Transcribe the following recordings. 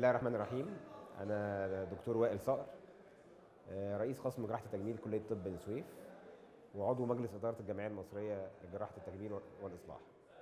الله الرحمن الرحيم انا دكتور وائل صقر آه، رئيس قسم جراحه التجميل كليه طب بني سويف وعضو مجلس اداره الجمعيه المصريه لجراحه التجميل والاصلاح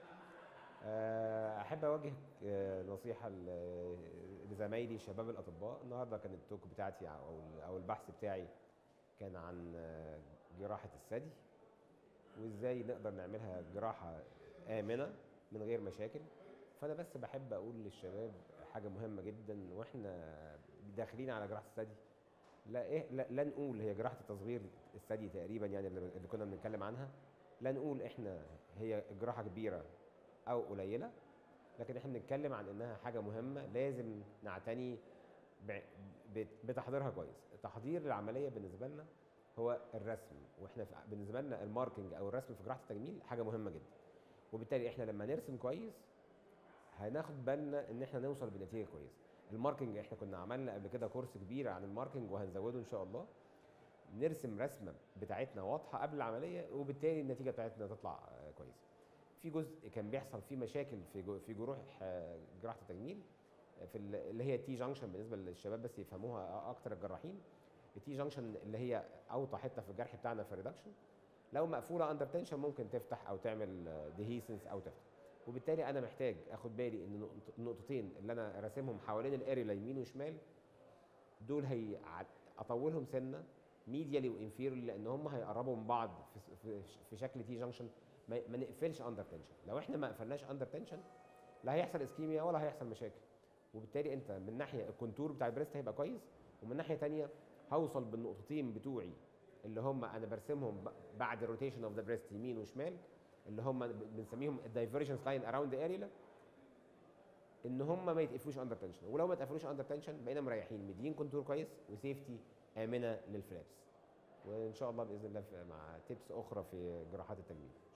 آه، احب اوجه آه، نصيحه ل- لزمايلي شباب الاطباء النهارده كان التوك بتاعتي او او البحث بتاعي كان عن آه، جراحه الثدي وازاي نقدر نعملها جراحه امنه من غير مشاكل فانا بس بحب اقول للشباب حاجه مهمه جدا واحنا داخلين على جراحه الثدي لا إيه لا, لا نقول هي جراحه التصغير الثدي تقريبا يعني اللي اللي كنا بنتكلم عنها لا نقول احنا هي جراحه كبيره او قليله لكن احنا بنتكلم عن انها حاجه مهمه لازم نعتني ب- ب- بتحضيرها كويس تحضير العمليه بالنسبه لنا هو الرسم واحنا في- بالنسبه لنا الماركنج او الرسم في جراحه التجميل حاجه مهمه جدا وبالتالي احنا لما نرسم كويس هناخد بالنا ان احنا نوصل بنتيجه كويسه الماركنج احنا كنا عملنا قبل كده كورس كبير عن الماركنج وهنزوده ان شاء الله نرسم رسمه بتاعتنا واضحه قبل العمليه وبالتالي النتيجه بتاعتنا تطلع آه، كويسه في جزء كان بيحصل فيه مشاكل في جو- في جروح آه، جراحه التجميل آه، في ال- اللي هي تي جانكشن بالنسبه للشباب بس يفهموها اكتر الجراحين التي جانكشن اللي هي اوطى حته في الجرح بتاعنا في الريدكشن لو مقفوله اندر تنشن ممكن تفتح او تعمل ديهيسنس او تفتح وبالتالي انا محتاج اخد بالي ان نقط- النقطتين اللي انا راسمهم حوالين الاريولا يمين وشمال دول هي ع- اطولهم سنه ميديالي وانفيريورلي لان هم هيقربوا من بعض في, في, في شكل تي جانكشن ما, ما نقفلش اندر تنشن لو احنا ما قفلناش اندر تنشن لا هيحصل اسكيميا ولا هيحصل مشاكل وبالتالي انت من ناحيه الكونتور بتاع البريست هيبقى كويس ومن ناحيه تانية هوصل بالنقطتين بتوعي اللي هم انا برسمهم ب- بعد الروتيشن اوف ذا بريست يمين وشمال اللي هم بنسميهم الدايفرجنس لاين اراوند ذا اريلا ان هم ما يتقفلوش اندر تنشن ولو ما اتقفلوش اندر تنشن بقينا مريحين مدين كونتور كويس وسيفتي امنه للفلابس وان شاء الله باذن الله في- مع تيبس اخرى في جراحات التجميل